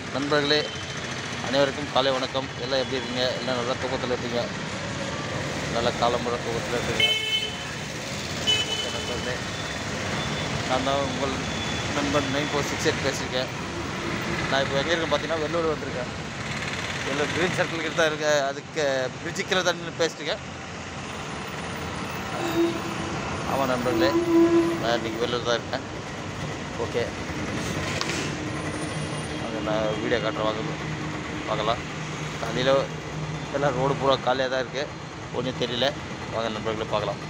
நண்பர்களே அனைவருக்கும் காலை வணக்கம் எல்லாம் எப்படி இருக்கீங்க எல்லாம் நல்லா தூக்கத்தில் இருக்கீங்க நல்ல காலம்புற தூக்கத்தில் இருக்கீங்க ஓகே நண்பர்களே நான் தான் உங்கள் நண்பன் நைன் ஃபோர் சிக்ஸ் எயிட் பேசியிருக்கேன் நான் இப்போ எங்கே இருக்கேன் பார்த்தீங்கன்னா வெள்ளூர் வந்திருக்கேன் வெள்ளூர் க்ரீன் சர்க்கிள் கிட்ட தான் இருக்கேன் அதுக்கு பிரிட்ஜு கீழே தான் நின்னு பேசிட்டுருக்கேன் ஆமாம் நண்பர்களே நான் இன்றைக்கி வெளியில் தான் இருக்கேன் ஓகே அது நான் வீடியோ காட்டுறேன் வாங்க பார்க்கலாம் காலையில் எல்லாம் ரோடு பூரா காலியாக தான் இருக்குது ஒன்றும் தெரியல வாங்க நண்பர்களே பார்க்கலாம்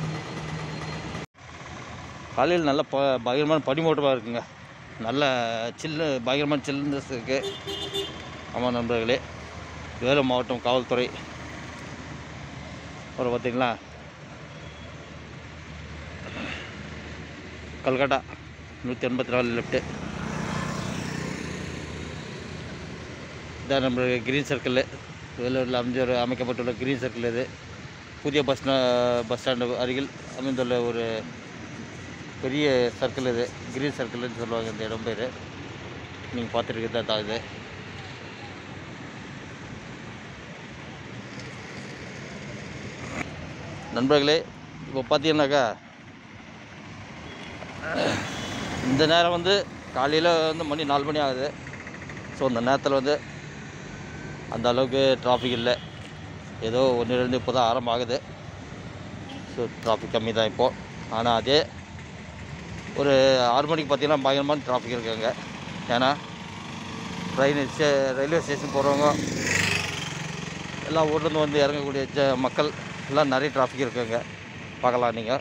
காலையில் நல்ல ப பயங்கரமான பனிமூட்டமாக இருக்குங்க நல்ல சில்லு பயங்கரமான சில்லுனஸ் இருக்குது ஆமாம் நண்பர்களே வேலூர் மாவட்டம் காவல்துறை ஒரு பார்த்தீங்களா கல்கட்டா நூற்றி எண்பத்தி நாலு லெஃப்ட்டு இதான் நம்ம கிரீன் சர்க்கிள் வேலூரில் அமைஞ்ச அமைக்கப்பட்டுள்ள கிரீன் சர்க்கிள் இது புதிய பஸ் ஸ்டா- பஸ் ஸ்டாண்டு அருகில் அமைந்துள்ள ஒரு பெரிய சர்க்கிள் இது கிரீன் சர்க்கிள்னு சொல்லுவாங்க இந்த இடம் பேர் நீங்கள் பார்த்துருக்கிறது தான் இது நண்பர்களே இப்போ பார்த்தீங்கன்னாக்கா இந்த நேரம் வந்து காலையில் வந்து மணி நாலு மணி ஆகுது ஸோ இந்த நேரத்தில் வந்து அந்த அளவுக்கு டிராஃபிக் இல்லை ஏதோ ஒன்றுலேருந்து இப்போ தான் ஆரம்பம் ஆகுது ஸோ டிராஃபிக் கம்மி தான் இப்போது ஆனால் அதே ஒரு ஆறு மணிக்கு பார்த்தீங்கன்னா பயங்கரமான டிராஃபிக் இருக்காங்க ஏன்னா ட்ரெயின் ஸ்டே ரயில்வே ஸ்டேஷன் போகிறவங்க எல்லா ஊர்லேருந்து வந்து இறங்கக்கூடிய ஜ- மக்கள் எல்லாம் நிறைய டிராஃபிக் இருக்குங்க பார்க்கலாம் நீங்கள்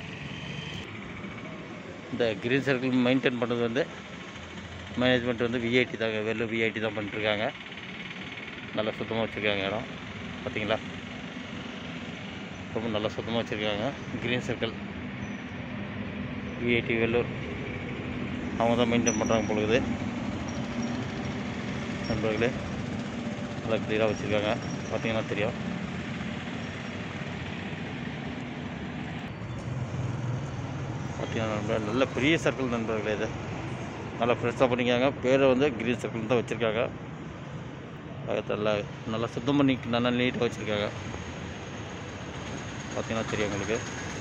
இந்த கிரீன் சர்க்கிள் மெயின்டைன் பண்ணுறது வந்து மேனேஜ்மெண்ட் வந்து விஐடி தாங்க வெள்ளூர் விஐடி தான் பண்ணிட்டுருக்காங்க நல்லா சுத்தமாக வச்சுருக்காங்க இடம் பார்த்தீங்களா ரொம்ப நல்லா சுத்தமாக வச்சுருக்காங்க கிரீன் சர்க்கிள் விஐடி வெள்ளூர் அவங்க தான் மெயின்டைன் பண்ணுறாங்க பொழுது நண்பர்களே நல்லா க்ளியராக வச்சுருக்காங்க பார்த்தீங்கன்னா தெரியும் பார்த்தீங்கன்னா நண்பர்களே நல்ல பெரிய சர்க்கிள் நண்பர்களே இது நல்லா ஃப்ரெஷ்ஷாக பண்ணிக்காங்க பேரை வந்து கிரீன் சர்க்கிள் தான் வச்சுருக்காங்க நல்லா நல்லா சுத்தம் பண்ணி நல்லா நீட்டாக வச்சுருக்காங்க பார்த்தீங்கன்னா தெரியும் உங்களுக்கு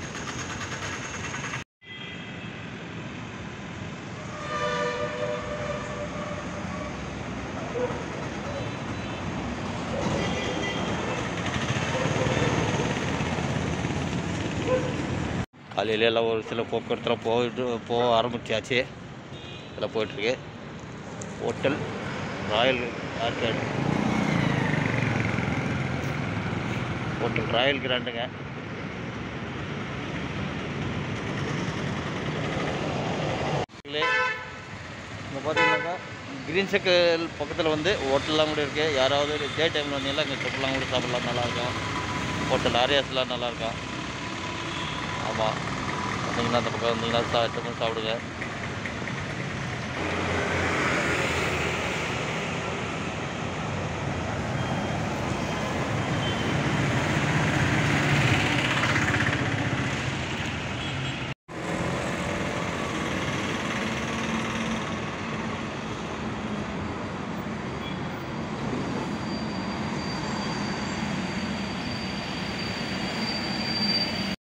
காலையில எல்லாம் ஒரு சில போக்குவரத்தில் போயிட்டு போக ஆரம்பிச்சாச்சு இதெல்லாம் போயிட்டுருக்கு hotel royal arcade hotel royal கிராண்டுங்க இங்கே பார்த்தீங்கன்னாக்கா கிரீன் சர்க்கிள் பக்கத்தில் வந்து ஹோட்டல்லாம் கூட இருக்குது யாராவது டே டைமில் வந்தீங்கன்னா இங்கே சொப்பெல்லாம் கூட சாப்பிட்லாம் நல்லாயிருக்கும் ஹோட்டல் ஆரியாஸ்லாம் நல்லாயிருக்கும் ஆமாம் வந்தீங்கன்னா அந்த பக்கம் வந்தீங்கன்னா சா எடுத்து சாப்பிடுங்க